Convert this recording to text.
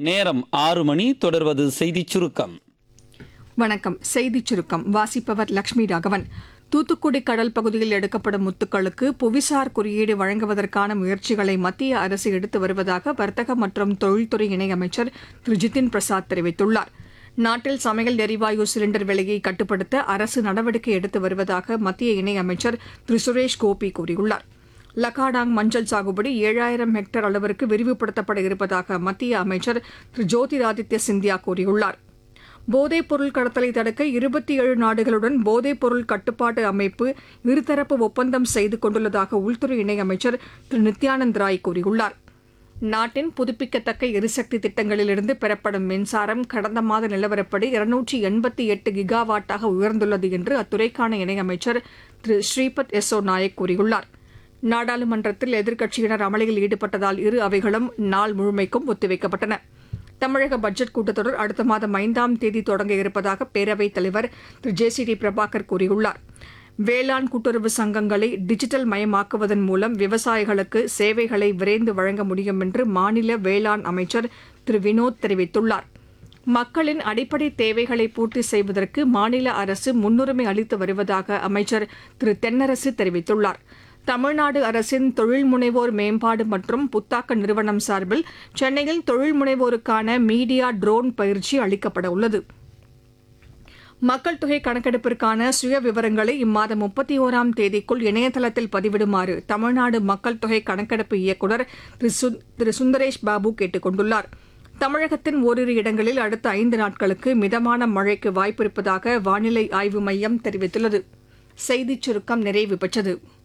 நேரம் ஆறு மணி தொடர்வது செய்திச் சுருக்கம் வணக்கம் செய்திச் சுருக்கம் வாசிப்பவர் லட்சுமி ராகவன் தூத்துக்குடி கடல் பகுதியில் எடுக்கப்படும் முத்துக்களுக்கு புவிசார் குறியீடு வழங்குவதற்கான முயற்சிகளை மத்திய அரசு எடுத்து வருவதாக வர்த்தக மற்றும் தொழில்துறை இணையமைச்சர் திரு ஜிதின் பிரசாத் தெரிவித்துள்ளார் நாட்டில் சமையல் எரிவாயு சிலிண்டர் விலையை கட்டுப்படுத்த அரசு நடவடிக்கை எடுத்து வருவதாக மத்திய இணையமைச்சர் திரு சுரேஷ் கோபி கூறியுள்ளார் லக்காடாங் மஞ்சள் சாகுபடி ஏழாயிரம் ஹெக்டேர் அளவிற்கு விரிவுபடுத்தப்பட இருப்பதாக மத்திய அமைச்சர் திரு ஜோதிராதித்ய சிந்தியா கூறியுள்ளார் போதைப் பொருள் கடத்தலை தடுக்க இருபத்தி ஏழு நாடுகளுடன் போதைப் பொருள் கட்டுப்பாட்டு அமைப்பு இருதரப்பு ஒப்பந்தம் செய்து கொண்டுள்ளதாக உள்துறை இணையமைச்சர் திரு நித்யானந்த் ராய் கூறியுள்ளார் நாட்டின் புதுப்பிக்கத்தக்க எரிசக்தி திட்டங்களிலிருந்து பெறப்படும் மின்சாரம் கடந்த மாத நிலவரப்படி இருநூற்றி எண்பத்தி எட்டு கிகாவாட்டாக உயர்ந்துள்ளது என்று அத்துறைக்கான இணையமைச்சர் திரு ஸ்ரீபத் எஸ்ஸோ நாயக் கூறியுள்ளார் நாடாளுமன்றத்தில் எதிர்க்கட்சியினர் அமளியில் ஈடுபட்டதால் இரு அவைகளும் நாள் முழுமைக்கும் ஒத்திவைக்கப்பட்டன தமிழக பட்ஜெட் கூட்டத்தொடர் அடுத்த மாதம் ஐந்தாம் தேதி தொடங்க இருப்பதாக பேரவைத் தலைவர் திரு ஜே சி டி பிரபாகர் கூறியுள்ளார் வேளாண் கூட்டுறவு சங்கங்களை டிஜிட்டல் மயமாக்குவதன் மூலம் விவசாயிகளுக்கு சேவைகளை விரைந்து வழங்க முடியும் என்று மாநில வேளாண் அமைச்சர் திரு வினோத் தெரிவித்துள்ளார் மக்களின் அடிப்படை தேவைகளை பூர்த்தி செய்வதற்கு மாநில அரசு முன்னுரிமை அளித்து வருவதாக அமைச்சர் திரு தென்னரசு தெரிவித்துள்ளார் தமிழ்நாடு அரசின் தொழில் முனைவோர் மேம்பாடு மற்றும் புத்தாக்க நிறுவனம் சார்பில் சென்னையில் தொழில் முனைவோருக்கான மீடியா ட்ரோன் பயிற்சி அளிக்கப்பட உள்ளது மக்கள் தொகை கணக்கெடுப்பிற்கான சுய விவரங்களை இம்மாதம் முப்பத்தி ஓராம் தேதிக்குள் இணையதளத்தில் பதிவிடுமாறு தமிழ்நாடு மக்கள் தொகை கணக்கெடுப்பு இயக்குநர் திரு சுந்- திரு சுந்தரேஷ் பாபு கேட்டுக் கொண்டுள்ளார் தமிழகத்தின் ஓரிரு இடங்களில் அடுத்த ஐந்து நாட்களுக்கு மிதமான மழைக்கு வாய்ப்பிருப்பதாக வானிலை ஆய்வு மையம் தெரிவித்துள்ளது செய்திச் சுருக்கம் நிறைவு பெற்றது